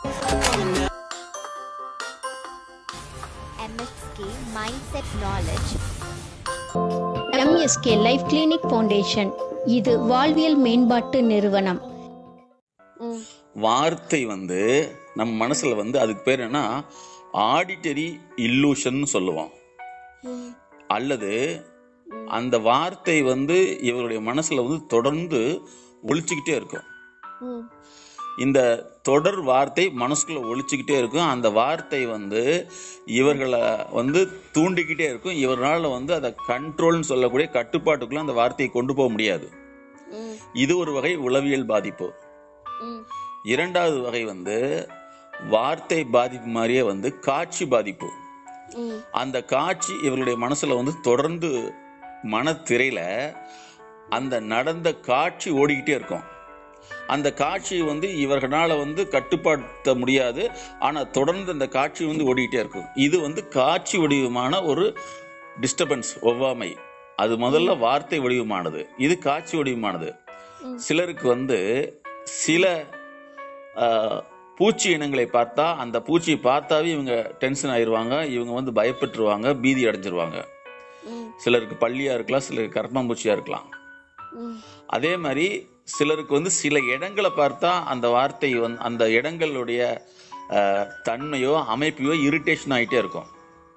MSK Mindset Knowledge MSK life clinic foundation இது வாழ்வியல் மேம்பாட்டு நிறுவனம் வார்த்தை வந்து நம்ம மனசுல வந்து அதுக்கு பேர் என்ன ஆடிட்டரி இல்லூஷன் சொல்லுவோம் அல்லது அந்த வார்த்தை வந்து இவருடைய மனசுல வந்து தொடர்ந்து ஒழிச்சுக்கிட்டே இருக்கும் இந்த தொடர் வார்த்தை மனசுக்குள்ள ஒழிச்சுக்கிட்டே இருக்கும் அந்த வார்த்தை வந்து இவர்களை வந்து தூண்டிக்கிட்டே இருக்கும் இவரால் வந்து அதை கண்ட்ரோல்னு சொல்லக்கூடிய கட்டுப்பாட்டுக்குள்ள அந்த வார்த்தையை கொண்டு போக முடியாது இது ஒரு வகை உளவியல் பாதிப்பு இரண்டாவது வகை வந்து வார்த்தை பாதிப்பு மாதிரியே வந்து காட்சி பாதிப்பு அந்த காட்சி இவர்களுடைய மனசுல வந்து தொடர்ந்து மனத்திரையில அந்த நடந்த காட்சி ஓடிக்கிட்டே இருக்கும் அந்த காட்சி வந்து இவர்களால வந்து கட்டுப்படுத்த முடியாது ஆனா தொடர்ந்து அந்த காட்சி வந்து ஓடிக்கிட்டே இருக்கும் இது வந்து காட்சி வடிவமான ஒரு டிஸ்டர்பன்ஸ் ஒவ்வாமை அது முதல்ல வார்த்தை வடிவமானது இது காட்சி வடிவமானது சிலருக்கு வந்து சில ஆஹ், பூச்சி இனங்களை பார்த்தா அந்த பூச்சியை பார்த்தாவே இவங்க டென்ஷன் ஆயிடுவாங்க இவங்க வந்து பயப்பட்டுருவாங்க பீதி அடைஞ்சிருவாங்க சிலருக்கு பள்ளியா இருக்கலாம் சிலருக்கு கர்ப்பம்பூச்சியா இருக்கலாம் அதே மாதிரி சிலருக்கு வந்து சில இடங்களை பார்த்தா அந்த வார்த்தை வந்து அந்த இடங்களுடைய ஆஹ், தன்மையோ அமைப்பையோ இரிட்டேஷன் ஆகிட்டே இருக்கும்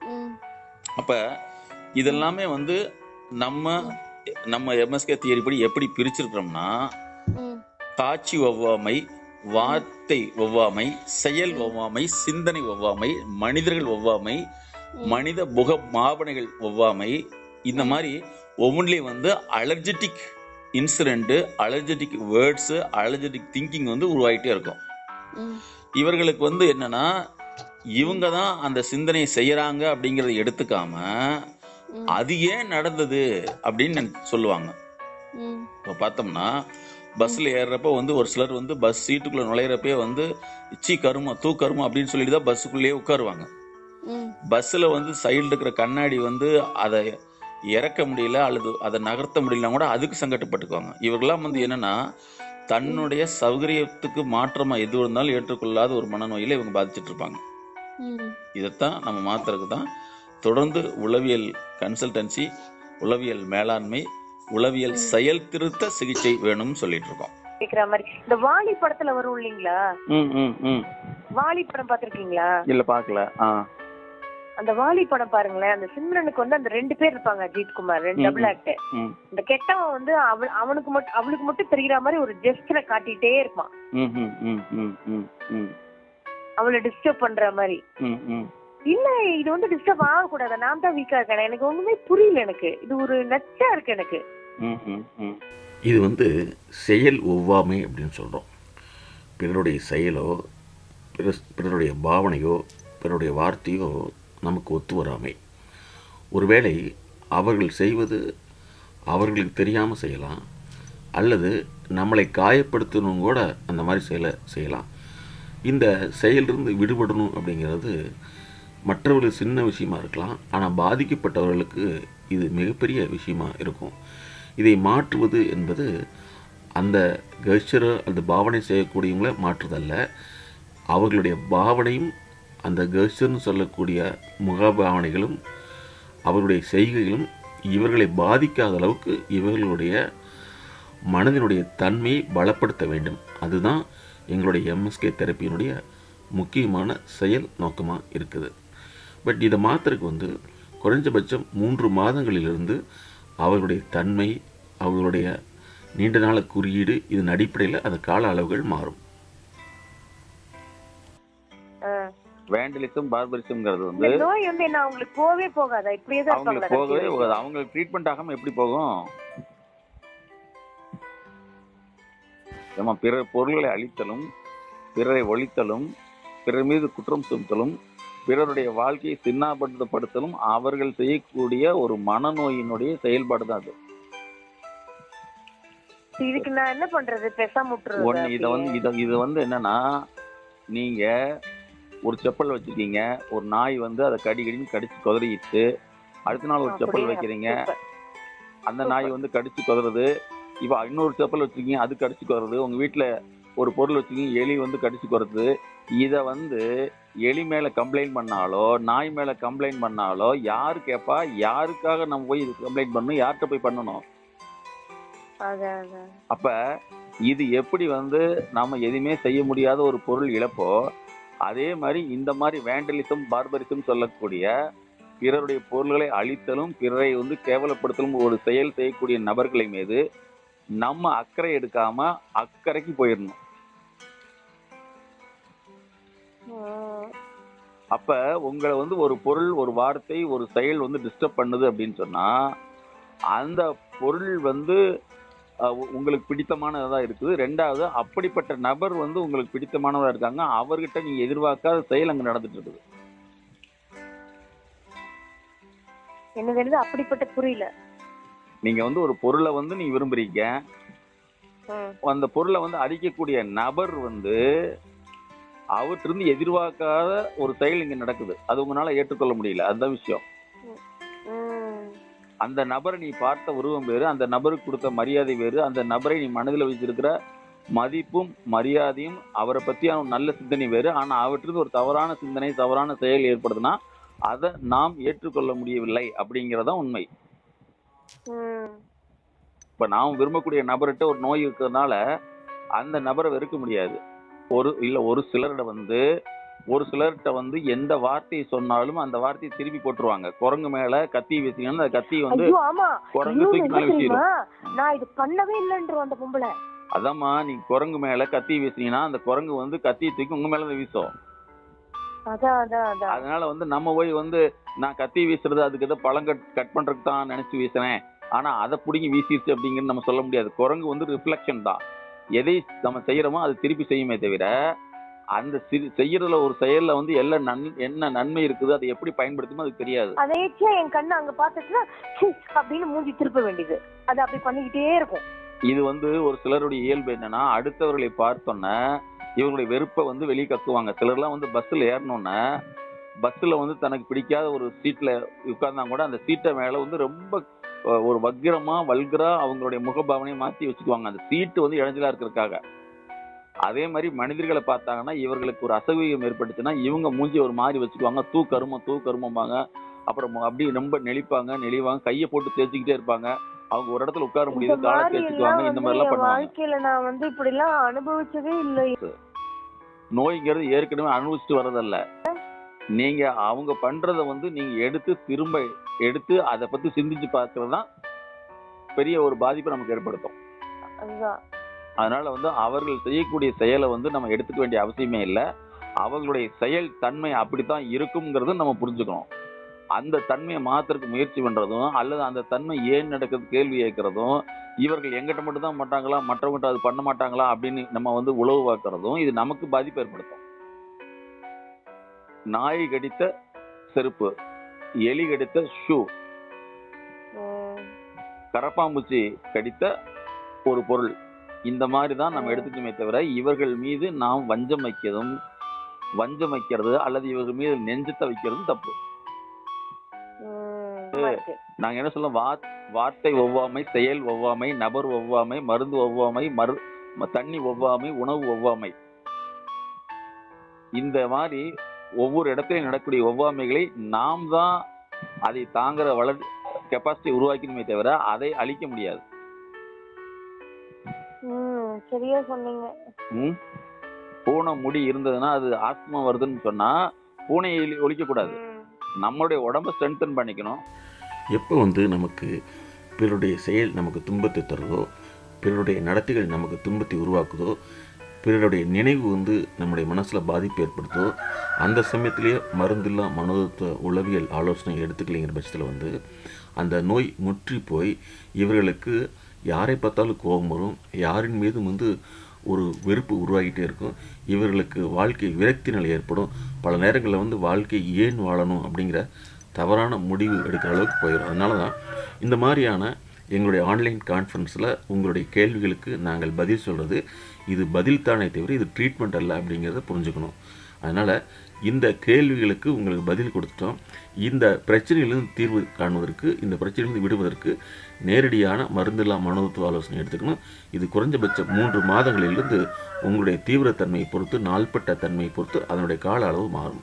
அப்ப இதெல்லாமே வந்து நம்ம நம்ம எம்எஸ்கே தியரி படி எப்படி பிரிச்சிருக்கிறோம்னா காட்சி ஒவ்வாமை வார்த்தை ஒவ்வாமை செயல் ஒவ்வாமை சிந்தனை ஒவ்வாமை மனிதர்கள் ஒவ்வாமை மனித முக மாபனைகள் ஒவ்வாமை இந்த மாதிரி ஒவ்வொன்றிலையும் வந்து allergic incident allergic words allergic thinking வந்து உருவாகிட்டே இருக்கும் இவர்களுக்கு வந்து என்னன்னா இவங்க தான் அந்த சிந்தனையை செய்யறாங்க அப்படிங்கறத எடுத்துக்காம அது ஏன் நடந்தது அப்படின்னு சொல்லுவாங்க இப்போ பார்த்தோம்னா பஸ்ஸில் ஏறுறப்ப வந்து ஒரு சிலர் வந்து பஸ் சீட்டுக்குள்ள நுழையிறப்பே வந்து இச்சி கருமா தூ கருமா அப்படின்னு சொல்லிட்டு தான் பஸ்ஸுக்குள்ளேயே உட்காருவாங்க பஸ்ஸில் வந்து சைடில் இருக்கிற கண்ணாடி வந்து அதை இறக்க முடியல அல்லது அதை நகர்த்த முடியலனா கூட அதுக்கு சங்கடப்பட்டுக்குவாங்க இவர்களாம் வந்து என்னன்னா தன்னுடைய சௌகரியத்துக்கு மாற்றமா எது இருந்தாலும் ஏற்றுக்கொள்ளாத ஒரு மனநோயில இவங்க பாதிச்சிட்டு இருப்பாங்க இதைத்தான் நம்ம மாத்துறதுக்கு தான் தொடர்ந்து உளவியல் கன்சல்டன்சி உளவியல் மேலாண்மை உளவியல் செயல் திருத்த சிகிச்சை வேணும்னு சொல்லிட்டு இருக்கோம் கேக்குற மாதிரி இந்த வாலி படத்துல வரும் இல்லைங்களா ம் ம் ம் வாலி படம் பாத்திருக்கீங்களா இல்ல பார்க்கல ஆ அந்த வாலி படம் பாருங்களேன் அந்த சிம்ரனுக்கு வந்து அந்த ரெண்டு பேர் இருப்பாங்க அஜித் குமார் ரெண்டு ம், டபுள் ம். ஆக்ட் ம் இந்த கெட்டவன் வந்து அவ அவனுக்கு மட்டும் அவளுக்கு மட்டும் தெரிகிற மாதிரி ஒரு ஜெஸ்டரை காட்டிட்டே இருப்பான் ம் ம் ம் ம் ம் ம் அவளை டிஸ்டர்ப் பண்ற மாதிரி ம் ம் இல்ல இது வந்து டிஸ்டர்ப் ஆகக்கூடாது நான் தான் வீக்கா இருக்கேன் எனக்கு ஒண்ணுமே புரியல எனக்கு இது ஒரு நச்சா இருக்கு எனக்கு ம் ம் ம் இது வந்து செயல் ஒவ்வாமை அப்படின்னு சொல்கிறோம் பிறருடைய செயலோ பிற பிறருடைய பாவனையோ பிறருடைய வார்த்தையோ நமக்கு ஒத்து வராமை ஒருவேளை அவர்கள் செய்வது அவர்களுக்கு தெரியாமல் செய்யலாம் அல்லது நம்மளை காயப்படுத்தணும் கூட அந்த மாதிரி செயலை செய்யலாம் இந்த செயலிருந்து விடுபடணும் அப்படிங்கிறது மற்றவர்களுக்கு சின்ன விஷயமா இருக்கலாம் ஆனால் பாதிக்கப்பட்டவர்களுக்கு இது மிகப்பெரிய விஷயமா இருக்கும் இதை மாற்றுவது என்பது அந்த கெஸ்டரை அந்த பாவனை செய்யக்கூடியவங்கள மாற்றுதல்ல அவர்களுடைய பாவனையும் அந்த கெஸ்டர்னு சொல்லக்கூடிய முகபாவனைகளும் அவர்களுடைய செய்கைகளும் இவர்களை பாதிக்காத அளவுக்கு இவர்களுடைய மனதினுடைய தன்மையை பலப்படுத்த வேண்டும் அதுதான் எங்களுடைய எம்எஸ்கே தெரப்பியினுடைய முக்கியமான செயல் நோக்கமாக இருக்குது பட் இதை மாத்திரக்கு வந்து குறைஞ்சபட்சம் மூன்று மாதங்களிலிருந்து அவர்களுடைய தன்மை அவர்களுடைய நீண்ட நாள குறியீடு இதன் அடிப்படையில் அந்த கால அளவுகள் மாறும் வேண்டலிசம் பார்பரிசம்ங்கிறது இந்த வந்து நோய் வந்து என்ன அவங்களுக்கு போவே போகாதா இப்படியே தான் அவங்களுக்கு இருப்பாங்களா போகவே கடைசி போகாது அவங்களுக்கு ட்ரீட்மெண்ட் ஆகாம எப்படி போகும் ஏமா பிறர் பொருள்களை அழித்தலும் பிறரை ஒழித்தலும் பிறர் மீது குற்றம் சுமத்தலும் பிறருடைய வாழ்க்கையை சின்னாபடுத்தப்படுத்தலும் அவர்கள் செய்யக்கூடிய ஒரு மனநோயினுடைய செயல்பாடு தான் அது வரைக்கும்? இதுக்கு நான் என்ன பண்றது பேசாம விட்டுறது ஒன்று இதை வந்து இதை இது வந்து என்னன்னா நீங்க ஒரு செப்பல் வச்சிருக்கீங்க ஒரு நாய் வந்து அதை கடி கடின்னு கடிச்சு குதறிட்டு அடுத்த நாள் ஒரு செப்பல் வைக்கிறீங்க அந்த நாய் வந்து கடிச்சு குதறது இப்போ இன்னொரு செப்பல் வச்சிருக்கீங்க அது கடிச்சு குதறது உங்க வீட்டுல ஒரு பொருள் வச்சுக்கிங்க எலி வந்து கடிச்சு குறைத்து இதை வந்து எலி மேல கம்ப்ளைண்ட் பண்ணாலோ நாய் மேல கம்ப்ளைண்ட் பண்ணாலோ யாரு கேட்பா யாருக்காக நம்ம போய் இது கம்ப்ளைண்ட் பண்ணணும் யார்கிட்ட போய் பண்ணணும் அதான் அதான் அப்ப இது எப்படி வந்து நாம எதுவுமே செய்ய முடியாத ஒரு பொருள் இழப்போ அதே மாதிரி இந்த மாதிரி வேண்டலிசம் பார்பரிசம் சொல்லக்கூடிய பிறருடைய பொருள்களை அழித்தலும் பிறரை வந்து கேவலப்படுத்தலும் ஒரு செயல் செய்யக்கூடிய நபர்களை மீது நம்ம அக்கறை எடுக்காம அக்கறைக்கு போயிடணும் ம். அப்ப உங்களை வந்து ஒரு பொருள் ஒரு வார்த்தை ஒரு செயல் வந்து டிஸ்டர்ப் பண்ணுது அப்படின்னு சொன்னா அந்த பொருள் வந்து அஹ், உ- உங்களுக்கு பிடித்தமானதா இருக்குது ரெண்டாவது அப்படிப்பட்ட நபர் வந்து உங்களுக்கு பிடித்தமானதா இருக்காங்க அவர்கிட்ட நீங்க எதிர்பார்க்காத செயல் அங்க நடந்துட்டு இருக்குது என்னது என்னது அப்படிப்பட்ட புரியல நீங்க வந்து ஒரு பொருளை வந்து நீங்க விரும்புறீங்க ம். அந்த பொருளை வந்து அழிக்கக்கூடிய நபர் வந்து அவர்கிட்ட இருந்து எதிர்பார்க்காத ஒரு செயல் இங்க நடக்குது அது உங்களால ஏற்றுக்கொள்ள முடியல அதுதான் விஷயம் ம். அந்த நபரை நீ பார்த்த உருவம் வேறு அந்த நபருக்கு கொடுத்த மரியாதை வேறு அந்த நபரை நீ மனதில் வச்சிருக்கிற மதிப்பும் மரியாதையும் அவரை பற்றியான ஒரு நல்ல சிந்தனை வேறு ஆனால் அவற்றிருந்து ஒரு தவறான சிந்தனை தவறான செயல் ஏற்படுதுன்னா அதை நாம் ஏற்றுக்கொள்ள முடியவில்லை அப்படிங்கிறதான் உண்மை ம். இப்போ நாம் விரும்பக்கூடிய நபர்கிட்ட ஒரு நோய் இருக்கிறதுனால அந்த நபரை வெறுக்க முடியாது ஒரு இல்லை ஒரு சிலர்கிட்ட வந்து ஒரு சிலர்கிட்ட வந்து எந்த வார்த்தையை சொன்னாலும் அந்த வார்த்தையை திருப்பி போட்டுருவாங்க குரங்கு மேல கத்தி வீசிங்கன்னா அந்த கத்தி வந்து ஐயோ ஆமா குரங்கு இன்னொன்னு தூக்கி என்ன மேல வீசிடும் தெரியுமா நான் இது பண்ணவே இல்லைன்றோம் அந்த பொம்பளை அதாம்மா நீ குரங்கு மேல கத்தி வீசினீங்கன்னா அந்த குரங்கு வந்து கத்தியை தூக்கி உங்க மேல தான் வீசும் அதான் அதான் அதான் அதனால வந்து நம்ம போய் வந்து நான் கத்தி வீசுறது அதுக்கு ஏதோ பழம் கட் கட் பண்றதுக்கு தான் நினைச்சு வீசினேன் ஆனா அதை பிடிங்கி வீசிருச்சு அப்படிங்கிறது நம்ம சொல்ல முடியாது குரங்கு வந்து ரிஃப்ளெக்ஷன் தான் எதை நம்ம செய்யறோமோ அது திருப்பி செய்யுமே தவிர அந்த சிறு செய்யறதுல ஒரு செயல்ல வந்து எல்லா நன் என்ன நன்மை இருக்குது அதை எப்படி பயன்படுத்துமோ அதுக்கு தெரியாது அதேச்சா என் கண்ணு அங்க பாத்துச்சுன்னா ச்சீ அப்படின்னு மூஞ்சி திருப்ப வேண்டியது அது அப்படி பண்ணிக்கிட்டே இருக்கும் இது வந்து ஒரு சிலருடைய இயல்பு என்னன்னா அடுத்தவர்களை பார்த்தோன்னே இவங்களுடைய வெறுப்பை வந்து வெளியே கக்குவாங்க சிலர்லாம் வந்து பஸ்ஸில் ஏறினோன்னே பஸ்ஸில் வந்து தனக்கு பிடிக்காத ஒரு சீட்டில் உட்கார்ந்தா கூட அந்த சீட்டை மேலே வந்து ரொம்ப அஹ், ஒரு வக்கிரமா வல்கரா அவங்களுடைய முகபாவனையை மாற்றி வச்சுக்குவாங்க அந்த சீட்டு வந்து இடைஞ்சலா இருக்கிறதுக்காக அதே மாதிரி மனிதர்களை பார்த்தாங்கன்னா இவர்களுக்கு ஒரு அசௌகரியம் ஏற்பட்டுச்சுன்னா இவங்க மூஞ்சி ஒரு மாதிரி வச்சுக்குவாங்க தூ கருமம் தூ கருமம்பாங்க அப்புறம் அப்படியே ரொம்ப நெளிப்பாங்க நெளிவாங்க கையை போட்டு தேய்ச்சிக்கிட்டே இருப்பாங்க அவங்க ஒரு இடத்துல உட்கார இந்த முடியுது காலை மாதிரி தேய்ச்சிக்குவாங்க எல்லாம் இந்த வந்து மாதிரி எல்லாம் என் பண்ணுவாங்க வாழ்க்கையில நான் வந்து இப்படி எல்லாம் அனுபவிச்சதே இல்லை நோய்ங்கிறது ஏற்கனவே அனுபவிச்சுட்டு வரதல்ல நீங்க அவங்க பண்றத வந்து நீங்க எடுத்து திரும்ப எடுத்து அதை பத்தி சிந்திச்சு பார்க்கறது தான் பெரிய ஒரு பாதிப்பை நமக்கு ஏற்படுத்தும் அதுதான் அதனால வந்து அவர்கள் செய்யக்கூடிய செயலை வந்து நம்ம எடுத்துக்க வேண்டிய அவசியமே இல்லை அவர்களுடைய செயல் தன்மை அப்படித்தான் இருக்குங்கிறத நம்ம புரிஞ்சுக்கணும் அந்த தன்மையை மாத்துறதுக்கு முயற்சி பண்றதும் அல்லது அந்த தன்மை ஏன் நடக்குது கேள்வி கேட்கறதும் இவர்கள் எங்கிட்ட மட்டும் தான் மாட்டாங்களா மற்றவங்கிட்ட அது பண்ண மாட்டாங்களா அப்படின்னு நம்ம வந்து உளவு பார்க்கறதும் இது நமக்கு பாதிப்பு ஏற்படுத்தும் நாய் கடித்த செருப்பு எலி கடித்த ஷூ உம் கரப்பாம்பூச்சி கடித்த ஒரு பொருள் இந்த மாதிரி தான் நம்ம எடுத்துக்கணுமே தவிர இவர்கள் மீது நாம் வஞ்சம் வைக்கிறதும் வஞ்சம் வைக்கிறது அல்லது இவர்கள் மீது நெஞ்சத்தை வைக்கிறதும் தப்பு உம் ஆமா இருக்கு. நாங்க என்ன சொல்ல வா வார்த்தை ஒவ்வாமை செயல் ஒவ்வாமை நபர் ஒவ்வாமை மருந்து ஒவ்வாமை மரு ம- தண்ணி ஒவ்வாமை உணவு ஒவ்வாமை இந்த மாதிரி ஒவ்வொரு இடத்திலும் நடக்கக்கூடிய ஒவ்வாமைகளை நாம் தான் அதை தாங்குற வளர் கெப்பாசிட்டி உருவாக்கணுமே தவிர அதை அழிக்க முடியாது உம் சரியா சொன்னீங்க ம்? பூனை முடி இருந்ததுன்னா அது ஆஸ்மா வருதுன்னு சொன்னா பூனையை ஒழிக்க கூடாது உம் நம்மளுடைய உடம்ப ஸ்ட்ரென்தன் பண்ணிக்கணும் எப்போ வந்து நமக்கு பிறருடைய செயல் நமக்கு துன்பத்தை தருதோ பிறருடைய நடத்தைகள் நமக்கு துன்பத்தை உருவாக்குதோ பிறருடைய நினைவு வந்து நம்முடைய மனசில் பாதிப்பு ஏற்படுத்தோ அந்த சமயத்திலேயே மருந்தில்லா மனோதத்துவ உளவியல் ஆலோசனை எடுத்துக்கலைங்கிற பட்சத்தில் வந்து அந்த நோய் முற்றி போய் இவர்களுக்கு யாரை பார்த்தாலும் கோபம் வரும் யாரின் மீதும் வந்து ஒரு வெறுப்பு உருவாகிட்டே இருக்கும் இவர்களுக்கு வாழ்க்கை விரக்தி நிலை ஏற்படும் பல நேரங்களில் வந்து வாழ்க்கை ஏன் வாழணும் அப்படிங்கிற தவறான முடிவு எடுக்கிற அளவுக்கு போயிடும் அதனால தான் இந்த மாதிரியான எங்களுடைய ஆன்லைன் கான்ஃபரன்ஸில் உங்களுடைய கேள்விகளுக்கு நாங்கள் பதில் சொல்கிறது இது பதில் தானே தவிர இது ட்ரீட்மெண்ட் அல்ல அப்படிங்கிறத புரிஞ்சுக்கணும் அதனால் இந்த கேள்விகளுக்கு உங்களுக்கு பதில் கொடுத்துட்டோம் இந்த பிரச்சனையிலிருந்து தீர்வு காணுவதற்கு இந்த பிரச்சனையிலிருந்து விடுவதற்கு நேரடியான மருந்தில்லா மனோதத்துவ ஆலோசனை எடுத்துக்கணும் இது குறைஞ்சபட்சம் மூன்று மாதங்களிலிருந்து உங்களுடைய தீவிரத்தன்மையை பொறுத்து நாள்பட்ட தன்மையை பொறுத்து அதனுடைய கால அளவு மாறும்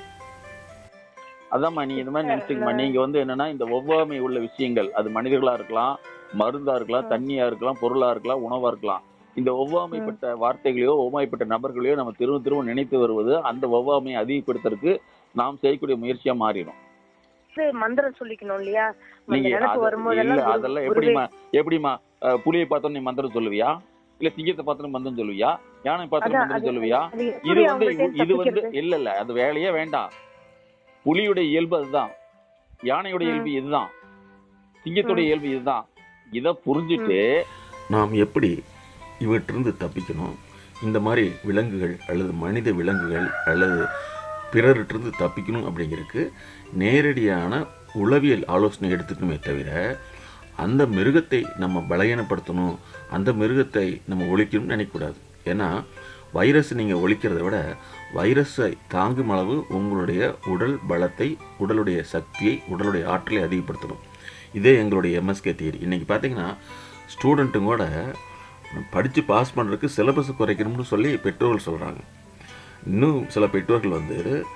அதாம்மா நீங்க இந்த மாதிரி நினைச்சுக்கமா நீங்க வந்து என்னன்னா இந்த ஒவ்வாமை உள்ள விஷயங்கள் அது மனிதர்களா இருக்கலாம் மருந்தா இருக்கலாம் தண்ணியா இருக்கலாம் பொருளா இருக்கலாம் உணவா இருக்கலாம் இந்த ஒவ்வாமைப்பட்ட வார்த்தைகளையோ ஒவ்வாமைப்பட்ட நபர்களையோ நம்ம திரும்ப திரும்ப நினைத்து வருவது அந்த ஒவ்வாமையை அதிகப்படுத்துறதுக்கு நாம் செய்யக்கூடிய முயற்சியா மாறிடும் இது மந்திரம் சொல்லிக்கணும் இல்லையா அந்த நீங்க நினைப்பு அது- இல்ல வரும்போதெல்லாம் அதெல்லாம் குரு- குருவே எப்படிமா எப்படிமா அஹ், புலியை பார்த்தோம் நீ மந்திரம் சொல்லுவியா இல்ல சிங்கத்தை பார்த்தோம் மந்திரம் சொல்லுவியா யானை பார்த்தோம் அதான், மந்திரம் அது- சொல்லுவியா அது இது எப்படி வந்து அவங்கள்ட்ட இது வந்து தப்பிக்கிறது? இல்ல இல்ல அது வேலையே வேண்டாம் புலியுடைய இயல்பு அதுதான் யானையோட ம். இயல்பு இதுதான் சிங்கத்தோட இயல்பு இதுதான் இத புரிஞ்சுட்டு நாம் எப்படி இவற்றிலிருந்து தப்பிக்கணும் இந்த மாதிரி விலங்குகள் அல்லது மனித விலங்குகள் அல்லது பிறர்கிட்டிருந்து தப்பிக்கணும் அப்படிங்கிறதுக்கு நேரடியான உளவியல் ஆலோசனை எடுத்துக்கணுமே தவிர அந்த மிருகத்தை நம்ம பலகீனப்படுத்தணும் அந்த மிருகத்தை நம்ம ஒழிக்கணும்னு நினைக்கக்கூடாது ஏன்னா வைரஸ் நீங்கள் ஒழிக்கிறத விட வைரஸை தாங்கும் அளவு உங்களுடைய உடல் பலத்தை உடலுடைய சக்தியை உடலுடைய ஆற்றலை அதிகப்படுத்தணும் இதே எங்களுடைய எம்எஸ்கே தியரி இன்றைக்கி பார்த்தீங்கன்னா ஸ்டூடெண்ட்டுங்க கூட படித்து பாஸ் பண்ணுறதுக்கு சிலபஸ் குறைக்கணும்னு சொல்லி பெற்றோர்கள் சொல்கிறாங்க இன்னும் சில பெற்றோர்கள் வந்து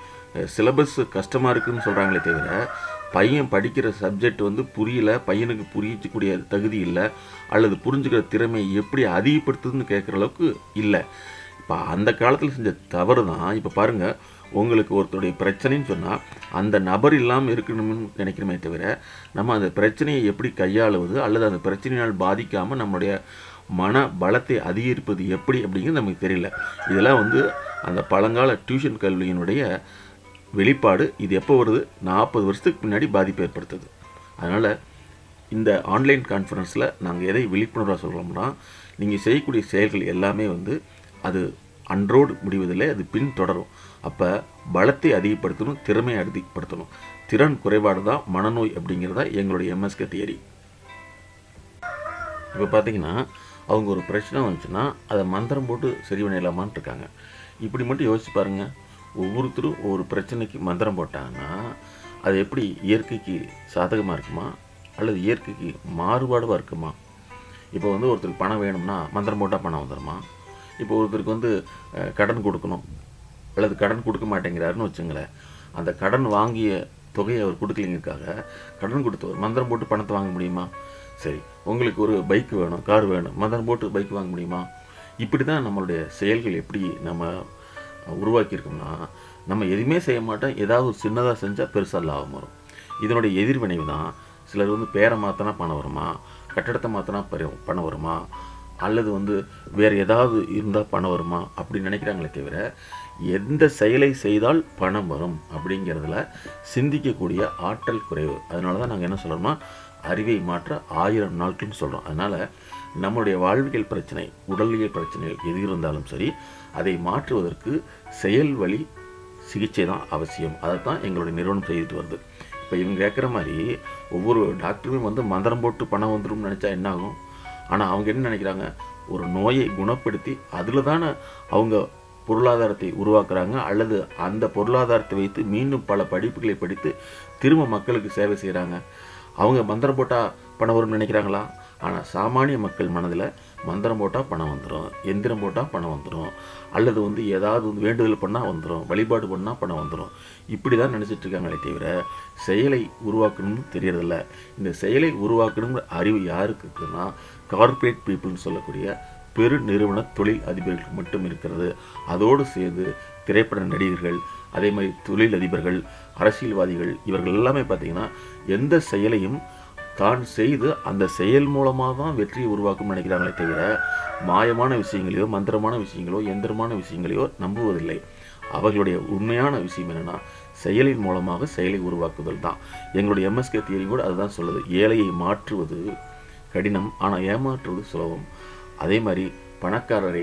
சிலபஸ் கஷ்டமாக இருக்குன்னு சொல்கிறாங்களே தவிர பையன் படிக்கிற சப்ஜெக்ட் வந்து புரியல பையனுக்கு புரியக்கூடிய தகுதி இல்லை அல்லது புரிஞ்சுக்கிற திறமையை எப்படி அதிகப்படுத்துதுன்னு கேட்குற அளவுக்கு இல்லை இப்போ அந்த காலத்தில் செஞ்ச தவறு தான் இப்போ பாருங்கள் உங்களுக்கு ஒருத்தருடைய பிரச்சனைன்னு சொன்னால் அந்த நபர் இல்லாமல் இருக்கணும்னு நினைக்கிறோமே தவிர நம்ம அந்த பிரச்சனையை எப்படி கையாளுவது அல்லது அந்த பிரச்சனையினால் பாதிக்காமல் நம்மளுடைய மன பலத்தை அதிகரிப்பது எப்படி அப்படிங்கிறது நமக்கு தெரியல இதெல்லாம் வந்து அந்த பழங்கால டியூஷன் கல்வியினுடைய வெளிப்பாடு இது எப்போ வருது நாற்பது வருஷத்துக்கு முன்னாடி பாதிப்பு ஏற்படுத்துது அதனால் இந்த ஆன்லைன் கான்ஃபரன்ஸில் நாங்கள் எதை விழிப்புணர்வாக சொல்கிறோம்னா நீங்கள் செய்யக்கூடிய செயல்கள் எல்லாமே வந்து அது அன்றோடு முடிவதில்லை அது பின் தொடரும் அப்போ பலத்தை அதிகப்படுத்தணும் திறமையை அதிகப்படுத்தணும் திறன் குறைபாடு தான் மனநோய் அப்படிங்கிறதா எங்களுடைய எம்எஸ்கே தியரி இப்போ பார்த்தீங்கன்னா அவங்க ஒரு பிரச்சனை வந்துச்சுன்னா அதை மந்திரம் போட்டு சரி பண்ணிடலாமான்னு இருக்காங்க இப்படி மட்டும் யோசிச்சு பாருங்கள் ஒவ்வொருத்தரும் ஒவ்வொரு பிரச்சனைக்கு மந்திரம் போட்டாங்கன்னா அது எப்படி இயற்கைக்கு சாதகமாக இருக்குமா அல்லது இயற்கைக்கு மாறுபாடுவாக இருக்குமா இப்போ வந்து ஒருத்தருக்கு பணம் வேணும்னா மந்திரம் போட்டால் பணம் வந்துடுமா இப்போ ஒருத்தருக்கு வந்து அஹ், கடன் கொடுக்கணும் அல்லது கடன் கொடுக்க மாட்டேங்கிறாருன்னு வச்சுங்களேன் அந்த கடன் வாங்கிய தொகையை அவர் கொடுக்கலைங்கிறதுக்காக கடன் கொடுத்தவர் மந்திரம் போட்டு பணத்தை வாங்க முடியுமா சரி உங்களுக்கு ஒரு பைக் வேணும் கார் வேணும் மந்திரம் போட்டு பைக் வாங்க முடியுமா இப்படி தான் நம்மளுடைய செயல்கள் எப்படி நம்ம உருவாக்கியிருக்கோம்னா நம்ம எதுவுமே செய்ய மாட்டோம் ஏதாவது ஒரு சின்னதாக செஞ்சால் பெருசாக லாபம் வரும் இதனுடைய எதிர்வினைவு தான் சிலர் வந்து பேரை மாற்றினா பணம் வருமா கட்டடத்தை மாற்றினா பணம் வருமா அல்லது வந்து வேறு ஏதாவது இருந்தால் பணம் வருமா அப்படி நினைக்கிறாங்களே தவிர எந்த செயலை செய்தால் பணம் வரும் அப்படிங்கிறதுல சிந்திக்கக்கூடிய ஆற்றல் குறைவு அதனால தான் நாங்கள் என்ன சொல்கிறோம்னா அறிவை மாற்ற ஆயிரம் நாட்கள்னு சொல்கிறோம் அதனால் நம்மளுடைய வாழ்வியல் பிரச்சனை உடலியல் பிரச்சனைகள் எது இருந்தாலும் சரி அதை மாற்றுவதற்கு செயல் வழி சிகிச்சை தான் அவசியம் அதை தான் எங்களுடைய நிறுவனம் செய்துட்டு வருது இப்போ இவங்க கேட்குற மாதிரி ஒவ்வொரு டாக்டருமே வந்து மந்திரம் போட்டு பணம் வந்துடும் நினச்சா என்ன ஆகும் ஆனால் அவங்க என்ன நினைக்கிறாங்க ஒரு நோயை குணப்படுத்தி அதில் தானே அவங்க பொருளாதாரத்தை உருவாக்குறாங்க அல்லது அந்த பொருளாதாரத்தை வைத்து மீண்டும் பல படிப்புகளை படித்து திரும்ப மக்களுக்கு சேவை செய்கிறாங்க அவங்க மந்திரம் போட்டால் பணம் வரும்னு நினைக்கிறாங்களா ஆனால் சாமானிய மக்கள் மனதில் மந்திரம் போட்டால் பணம் வந்துடும் எந்திரம் போட்டால் பணம் வந்துடும் அல்லது வந்து ஏதாவது வந்து வேண்டுதல் பண்ணால் வந்துடும் வழிபாடு பண்ணால் பணம் வந்துடும் இப்படி தான் நினச்சிட்டு இருக்காங்களே தவிர செயலை உருவாக்கணும்னு தெரியறதில்ல இந்த செயலை உருவாக்கணுங்கிற அறிவு யாருக்கு இருக்குன்னா கார்ப்பரேட் பீப்புள்னு சொல்லக்கூடிய பெரு நிறுவன தொழில் அதிபர்களுக்கு மட்டும் இருக்கிறது அதோடு சேர்ந்து திரைப்பட நடிகர்கள் அதே மாதிரி தொழில் அதிபர்கள் அரசியல்வாதிகள் இவர்கள் எல்லாமே பார்த்தீங்கன்னா எந்த செயலையும் தான் செய்து அந்த செயல் மூலமாக தான் வெற்றியை உருவாக்கும் நினைக்கிறாங்களே தவிர மாயமான விஷயங்களையோ மந்திரமான விஷயங்களோ எந்திரமான விஷயங்களையோ நம்புவதில்லை அவர்களுடைய உண்மையான விஷயம் என்னென்னா செயலின் மூலமாக செயலை உருவாக்குதல் தான் எங்களுடைய எம்எஸ்கே தியரி கூட அதுதான் சொல்லுது ஏழையை மாற்றுவது கடினம் ஆனால் ஏமாற்றுவது சுலபம் அதே மாதிரி பணக்காரரை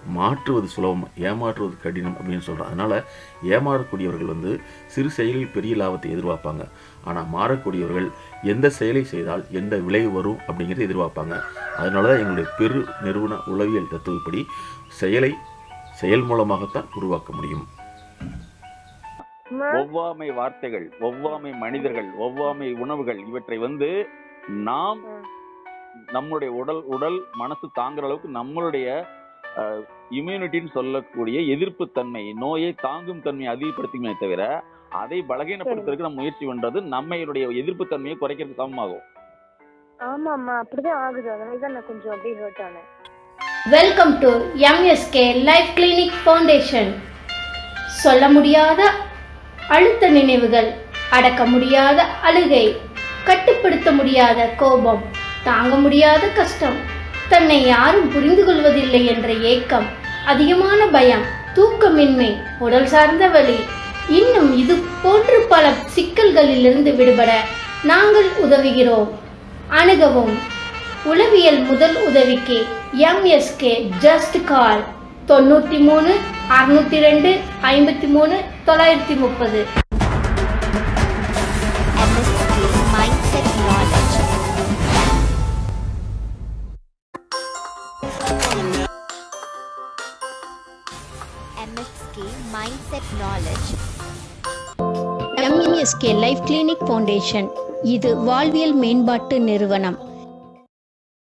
மாற்றுவது சுலபம் ஏமாற்றுவது கடினம் அப்படின்னு சொல்கிறோம் அதனால் ஏமாறக்கூடியவர்கள் வந்து சிறு செயலில் பெரிய லாபத்தை எதிர்பார்ப்பாங்க ஆனால் மாறக்கூடியவர்கள் எந்த செயலை செய்தால் எந்த விளைவு வரும் அப்படிங்கிறத எதிர்பார்ப்பாங்க அதனால தான் எங்களுடைய பெரு நிறுவன உளவியல் தத்துவப்படி செயலை செயல் மூலமாகத்தான் உருவாக்க முடியும் அம்மா, ஒவ்வாமை வார்த்தைகள் ஒவ்வாமை மனிதர்கள் ஒவ்வாமை உணவுகள் இவற்றை வந்து நாம் ம். நம்மளுடைய உடல் உடல் மனசு தாங்குற அளவுக்கு நம்மளுடைய இம்யூனிட்டின்னு சொல்லக்கூடிய எதிர்ப்பு தன்மை நோயை தாங்கும் தன்மையை அதிகப்படுத்துமே தவிர அதை பலகீனப்படுத்துறதுக்கு நம்ம முயற்சி பண்றது நம்மளுடைய எதிர்ப்பு தன்மையை குறைக்கிறதுக்கு சமமாகும் ஆமாம்மா அப்படிதான் ஆகுது அதனால தான் நான் கொஞ்சம் அப்படியே ஹர்ட் ஆனேன் welcome to MSK life clinic foundation சொல்ல முடியாத அழுத்த நினைவுகள் அடக்க முடியாத அழுகை கட்டுப்படுத்த முடியாத கோபம் தாங்க முடியாத கஷ்டம் தன்னை யாரும் புரிந்து கொள்வதில்லை என்ற ஏக்கம் அதிகமான பயம் தூக்கமின்மை உடல் சார்ந்த வலி இன்னும் இது போன்று பல சிக்கல்களிலிருந்து விடுபட நாங்கள் உதவுகிறோம் அணுகவும் உளவியல் முதல் உதவிக்கு எம்எஸ்கே ஜஸ்ட் கால் தொண்ணூற்றி மூணு அறுநூத்தி ரெண்டு ஐம்பத்தி மூணு தொள்ளாயிரத்தி முப்பது MSK Mindset Knowledge. MSK Mindset Knowledge. MSK life clinic foundation இது வாழ்வியல் மேம்பாட்டு நிறுவனம்